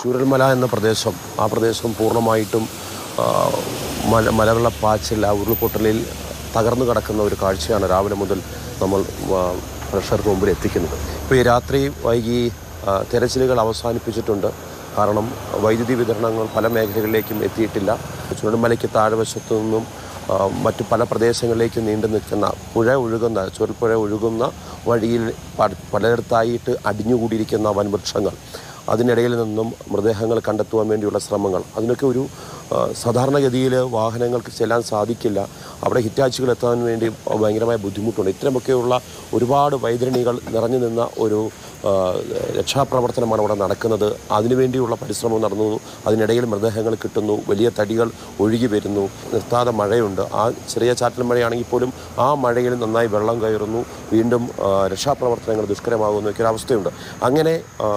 ചൂരൽമല എന്ന പ്രദേശം ആ പ്രദേശം പൂർണ്ണമായിട്ടും ആ, മല മലവെള്ളപ്പാച്ചിൽ ആ ഉരുൾപൊട്ടലിൽ തകർന്നു കിടക്കുന്ന ഒരു കാഴ്ചയാണ് രാവിലെ മുതൽ നമ്മൾ ആ, പ്രേക്ഷകർക്ക് മുമ്പിൽ എത്തിക്കുന്നത് ഇപ്പോൾ ഈ രാത്രി വൈകി ആ, തെരച്ചിലുകൾ അവസാനിപ്പിച്ചിട്ടുണ്ട് കാരണം വൈദ്യുതി വിതരണങ്ങൾ പല മേഖലകളിലേക്കും എത്തിയിട്ടില്ല ചുരൽമലയ്ക്ക് താഴ്വശത്തു നിന്നും ആ, മറ്റു പല പ്രദേശങ്ങളിലേക്ക് നീണ്ടു നിൽക്കുന്ന പുഴ ഒഴുകുന്ന ചുരൽപ്പുഴ ഒഴുകുന്ന വഴിയിൽ പ- പലയിടത്തായിട്ട് അടിഞ്ഞുകൂടിയിരിക്കുന്ന വൻവൃക്ഷങ്ങൾ അതിനിടയിൽ നിന്നും മൃതദേഹങ്ങൾ കണ്ടെത്തുവാൻ വേണ്ടിയുള്ള ശ്രമങ്ങൾ അതിനൊക്കെ ഒരു ആ, സാധാരണഗതിയിൽ വാഹനങ്ങൾക്ക് ചെല്ലാൻ സാധിക്കില്ല അവിടെ ഹിറ്റാച്ചുകൾ എത്താൻ വേണ്ടി ഭയങ്കരമായ ബുദ്ധിമുട്ടുണ്ട് ഇത്തരമൊക്കെയുള്ള ഒരുപാട് വൈതരണികൾ നിറഞ്ഞു നിന്ന ഒരു ആ, രക്ഷാപ്രവർത്തനമാണ് അവിടെ നടക്കുന്നത് അതിനുവേണ്ടിയുള്ള പരിശ്രമം നടന്നു അതിനിടയിൽ മൃതദേഹങ്ങൾ കിട്ടുന്നു വലിയ തടികൾ ഒഴുകി വരുന്നു നിർത്താതെ മഴയുണ്ട് ആ ചെറിയ ചാറ്റൽ മഴയാണെങ്കിൽ പോലും ആ മഴയിൽ നന്നായി വെള്ളം കയറുന്നു വീണ്ടും ആ, രക്ഷാപ്രവർത്തനങ്ങൾ ദുഷ്കരമാകുന്ന ഒക്കെ ഒരു അവസ്ഥയുണ്ട് അങ്ങനെ ആ,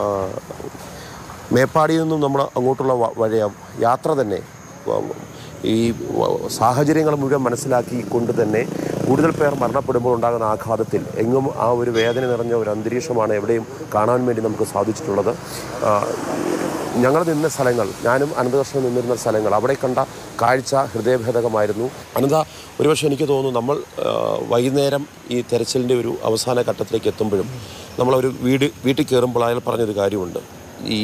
മേപ്പാടിയിൽ നിന്നും നമ്മൾ അങ്ങോട്ടുള്ള വ- വഴിയ യാത്ര തന്നെ വ- ഈ വ- സാഹചര്യങ്ങൾ മുഴുവൻ മനസ്സിലാക്കി കൊണ്ട് തന്നെ കൂടുതൽ പേർ മരണപ്പെടുമ്പോൾ ഉണ്ടാകുന്ന ആഘാതത്തിൽ എങ്ങും ആ ഒരു വേദന നിറഞ്ഞ ഒരു അന്തരീക്ഷമാണ് എവിടെയും കാണാൻ വേണ്ടി നമുക്ക് സാധിച്ചിട്ടുള്ളത് ആ, ഞങ്ങൾ നിന്ന സ്ഥലങ്ങൾ ഞാനും അനന്തകർഷണം നിന്നിരുന്ന സ്ഥലങ്ങൾ അവിടെ കണ്ട കാഴ്ച ഹൃദയഭേദകമായിരുന്നു അനന്ത ഒരുപക്ഷെ എനിക്ക് തോന്നുന്നു നമ്മൾ ആ, വൈകുന്നേരം ഈ തെരച്ചിലിൻ്റെ ഒരു അവസാന ഘട്ടത്തിലേക്ക് എത്തുമ്പോഴും നമ്മളൊരു വീട് വീട്ടിൽ കയറുമ്പോൾ അയാൾ പറഞ്ഞൊരു കാര്യമുണ്ട് ഈ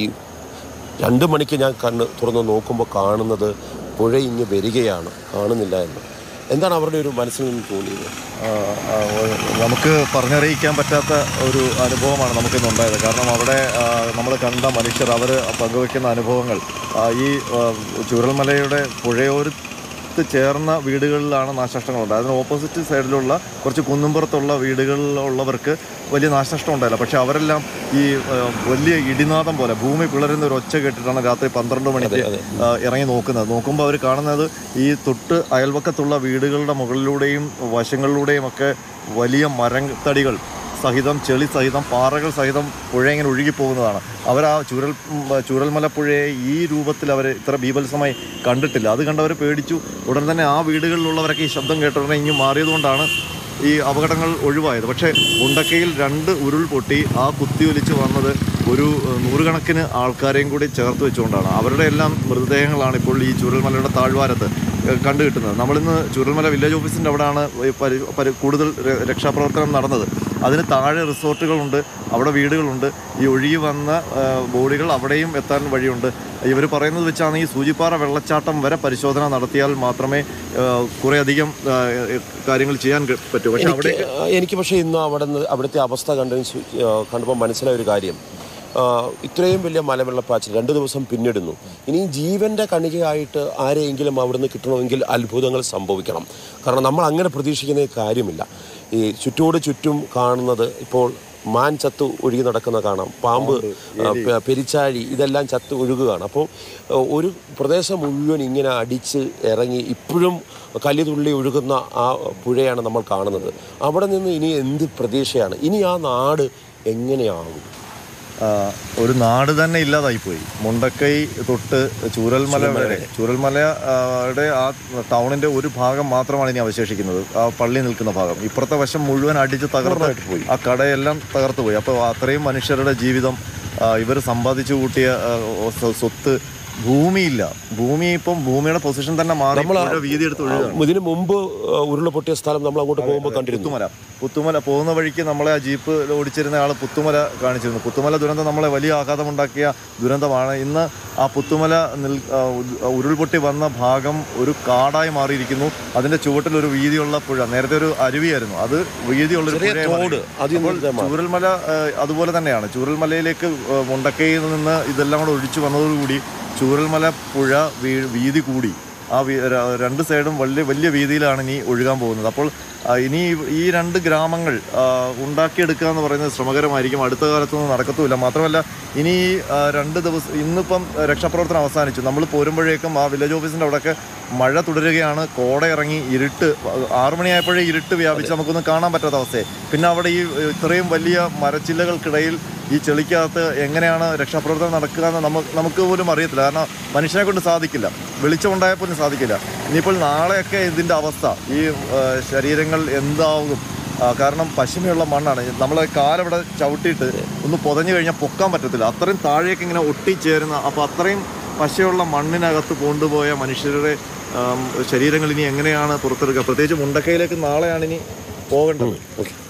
രണ്ട് മണിക്ക് ഞാൻ കണ്ണ് തുറന്ന് നോക്കുമ്പോൾ കാണുന്നത് പുഴ ഇങ്ങ് വരികയാണ് കാണുന്നില്ല എന്ന് എന്താണ് അവരുടെ ഒരു മനസ്സിൽ നിന്ന് തോന്നിയത് ആ, ആ, ഒ- നമുക്ക് പറഞ്ഞറിയിക്കാൻ പറ്റാത്ത ഒരു അനുഭവമാണ് നമുക്കിന്ന് ഉണ്ടായത് കാരണം അവിടെ നമ്മൾ കണ്ട മനുഷ്യർ അവർ പങ്കുവെക്കുന്ന അനുഭവങ്ങൾ ആ, ഈ ആ, ചൂരൽമലയുടെ പുഴയോരത്ത് ചേർന്ന വീടുകളിലാണ് നാശനഷ്ടങ്ങൾ ഉണ്ടായത് അതിന് ഓപ്പോസിറ്റ് സൈഡിലുള്ള കുറച്ച് കുന്നുംപുറത്തുള്ള വീടുകളിലുള്ളവർക്ക് വലിയ നാശനഷ്ടം ഉണ്ടായില്ല പക്ഷെ അവരെല്ലാം ഈ ആ, വലിയ ഇടിനാദം പോലെ ഭൂമി പിളരുന്ന ഒരു ഒച്ച കേട്ടിട്ടാണ് രാത്രി പന്ത്രണ്ട് മണിക്ക് അതെ. ആ, ഇറങ്ങി നോക്കുന്നത് നോക്കുമ്പോൾ അവർ കാണുന്നത് ഈ തൊട്ട് അയൽവക്കത്തുള്ള വീടുകളുടെ മുകളിലൂടെയും വശങ്ങളിലൂടെയും ഒക്കെ വലിയ മരത്തടികൾ സഹിതം ചെളി സഹിതം പാറകൾ സഹിതം പുഴ ഇങ്ങനെ ഒഴുകിപ്പോകുന്നതാണ് അവർ ആ ചൂരൽ ഉം, ചൂരൽമല പുഴയെ ഈ രൂപത്തിൽ അവർ ഇത്ര ബീഭത്സമായി കണ്ടിട്ടില്ല അത് കണ്ടവർ പേടിച്ചു ഉടൻ തന്നെ ആ വീടുകളിലുള്ളവരൊക്കെ ഈ ശബ്ദം കേട്ടുടനെ ഇങ്ങ് മാറിയതുകൊണ്ടാണ് ഈ അപകടങ്ങൾ ഒഴിവായത് പക്ഷേ ഉണ്ടക്കയിൽ രണ്ട് ഉരുൾ പൊട്ടി ആ കുത്തിയൊലിച്ച് വന്നത് ഒരു ഏഹ്, നൂറുകണക്കിന് ആൾക്കാരെയും കൂടി ചേർത്ത് വെച്ചുകൊണ്ടാണ് അവരുടെ എല്ലാം മൃതദേഹങ്ങളാണ് ഇപ്പോൾ ഈ ചുരൽമലയുടെ താഴ്വാരത്ത് ഏഹ്, കണ്ടു കിട്ടുന്നത് നമ്മളിന്ന് ചുരൽമല വില്ലേജ് ഓഫീസിൻ്റെ അവിടെയാണ് ഈ പരി പരി- കൂടുതൽ ര- രക്ഷാപ്രവർത്തനം നടന്നത് അതിന് താഴെ റിസോർട്ടുകളുണ്ട് അവിടെ വീടുകളുണ്ട് ഈ ഒഴുകി വന്ന ഏഹ്, ബോഡികൾ അവിടെയും എത്താൻ വഴിയുണ്ട് ഇവർ പറയുന്നത് വെച്ചാണ് ഈ സൂചിപ്പാറ വെള്ളച്ചാട്ടം വരെ പരിശോധന നടത്തിയാൽ മാത്രമേ ഏഹ്, കുറേയധികം ഏഹ്, കാര്യങ്ങൾ ചെയ്യാൻ ക- പറ്റൂ പക്ഷെ എനിക്ക് അവിടെ എനിക്ക് പക്ഷേ ഇന്ന് അവിടെ നിന്ന് അവിടുത്തെ അവസ്ഥ കണ്ടതിന് ശേ- ആ, കണ്ടപ്പോൾ മനസ്സിലായ ഒരു കാര്യം ആ, ഇത്രയും വലിയ മലവെള്ളപ്പാച്ചിൽ രണ്ട് ദിവസം പിന്നിടുന്നു ഇനി ജീവന്റെ കണികയായിട്ട് ആരെയെങ്കിലും അവിടുന്ന് കിട്ടണമെങ്കിൽ അത്ഭുതങ്ങൾ സംഭവിക്കണം കാരണം നമ്മൾ അങ്ങനെ പ്രതീക്ഷിക്കുന്ന കാര്യമില്ല ഈ ചുറ്റോട് ചുറ്റും കാണുന്നത് ഇപ്പോൾ മാൻ ചത്ത് ഒഴുകി നടക്കുന്ന കാണാം പാമ്പ് ആ, പെ- പെരിച്ചാഴി ഇതെല്ലാം ചത്ത് ഒഴുകുകയാണ് അപ്പോൾ ആ, ഒരു പ്രദേശം മുഴുവൻ ഇങ്ങനെ അടിച്ച് ഇറങ്ങി ഇപ്പോഴും കല്ലുതുള്ളി ഒഴുകുന്ന ആ പുഴയാണ് നമ്മൾ കാണുന്നത് അവിടെ നിന്ന് ഇനി എന്ത് പ്രതീക്ഷയാണ് ഇനി ആ നാട് എങ്ങനെയാകും ആ, ഒരു നാട് തന്നെ ഇല്ലാതായിപ്പോയി മുണ്ടക്കൈ തൊട്ട് ചൂരൽമല വരെ ചൂരൽമലയുടെ ആ ടൗണിന്റെ ഒരു ഭാഗം മാത്രമാണ് ഇനി അവശേഷിക്കുന്നത് ആ പള്ളി നിൽക്കുന്ന ഭാഗം ഇപ്പുറത്തെ വശം മുഴുവൻ അടിച്ച് തകർത്ത് പോയി ആ കടയെല്ലാം തകർത്ത് പോയി അപ്പോൾ അത്രയും മനുഷ്യരുടെ ജീവിതം ഇവർ സമ്പാദിച്ചു കൂട്ടിയ ആ, സ്വ- സ്വത്ത് ഭൂമിയില്ല ഭൂമി ഇപ്പം ഭൂമിയുടെ പൊസിഷൻ തന്നെ മാറി നമ്മൾ പുഴ വീതി എടുത്ത് ഒഴുകുകയാണ് ഇതിനു മുമ്പ് ആ, ഉരുള് പൊട്ടിയ സ്ഥലം നമ്മൾ അങ്ങോട്ട് പോകുമ്പോൾ കണ്ടിരുന്നു പുത്തുമല പുത്തുമല പോകുന്ന വഴിക്ക് നമ്മളെ ആ ജീപ്പ് ഓടിച്ചിരുന്ന ആൾ പുത്തുമല കാണിച്ചിരുന്നു പുത്തുമല ദുരന്തം നമ്മളെ വലിയ ആഘാതമുണ്ടാക്കിയ ദുരന്തമാണ് ഇന്ന് ആ പുത്തുമല നിൽ ആ, ഉ- ഉരുൾപൊട്ടി വന്ന ഭാഗം ഒരു കാടായി മാറിയിരിക്കുന്നു അതിന്റെ ചുവട്ടിൽ ഒരു വീതിയുള്ള പുഴ നേരത്തെ ഒരു അരുവിയായിരുന്നു അത് വീതിയുള്ള ഒരു ചെറിയ പുഴയായി മാറി. തോട് അതിൽ അപ്പോൾ നിന്ന് മാറി. ചൂരൽമല ആ, അതുപോലെ തന്നെയാണ് ചൂരൽമലയിലേക്ക് ആ, മുണ്ടക്കയിൽ നിന്ന് ഇതെല്ലാം കൂടെ ഒഴിച്ചു വന്നതോടുകൂടി ചൂരൽമല പുഴ വീ- വീതി കൂടി ആ വീ- ര- രണ്ട് സൈഡും വലിയ വലിയ വീതിയിലാണ് ഇനി ഒഴുകാൻ പോകുന്നത് അപ്പോൾ ആ, ഇനി ഈ രണ്ട് ഗ്രാമങ്ങൾ ആ, ഉണ്ടാക്കിയെടുക്കുക എന്ന് പറയുന്നത് ശ്രമകരമായിരിക്കും അടുത്ത കാലത്തൊന്നും നടക്കത്തുമില്ല മാത്രമല്ല ഇനി ഈ, ആ, രണ്ട് ദിവസം ഇന്നിപ്പം രക്ഷാപ്രവർത്തനം അവസാനിച്ചു നമ്മൾ പോരുമ്പോഴേക്കും ആ വില്ലേജ് ഓഫീസിൻ്റെ അവിടെയൊക്കെ മഴ തുടരുകയാണ് കോട ഇറങ്ങി ഇരുട്ട് ആറു മണിയായപ്പോഴേ ഇരുട്ട് വ്യാപിച്ച് നമുക്കൊന്നും കാണാൻ പറ്റാത്ത അവസ്ഥയായി പിന്നെ അവിടെ ഈ ഇത്രയും വലിയ മരച്ചില്ലകൾക്കിടയിൽ ഈ ചെളിക്കകത്ത് എങ്ങനെയാണ് രക്ഷാപ്രവർത്തനം നടക്കുക എന്ന് നമുക്ക് നമുക്ക് പോലും അറിയത്തില്ല കാരണം മനുഷ്യനെ കൊണ്ട് സാധിക്കില്ല വെളിച്ചം ഉണ്ടായാൽ പോലും സാധിക്കില്ല ഇനിയിപ്പോൾ നാളെയൊക്കെ ഇതിൻ്റെ അവസ്ഥ ഈ ആ, ശരീരങ്ങൾ എന്താകും ആ, കാരണം പശിമയുള്ള മണ്ണാണ് നമ്മൾ കാലവിടെ ചവിട്ടിയിട്ട് ഒന്ന് പൊതഞ്ഞു കഴിഞ്ഞാൽ പൊക്കാൻ പറ്റത്തില്ല അത്രയും താഴേക്ക് ഇങ്ങനെ ഒട്ടിച്ചേരുന്ന അപ്പോൾ അത്രയും പശയുള്ള മണ്ണിനകത്ത് കൊണ്ടുപോയ മനുഷ്യരുടെ ആം, ശരീരങ്ങൾ ഇനി എങ്ങനെയാണ് പുറത്തെടുക്കുക പ്രത്യേകിച്ച് മുണ്ടക്കയിലേക്ക് നാളെയാണ് ഇനി പോകേണ്ടത് ഓക്കെ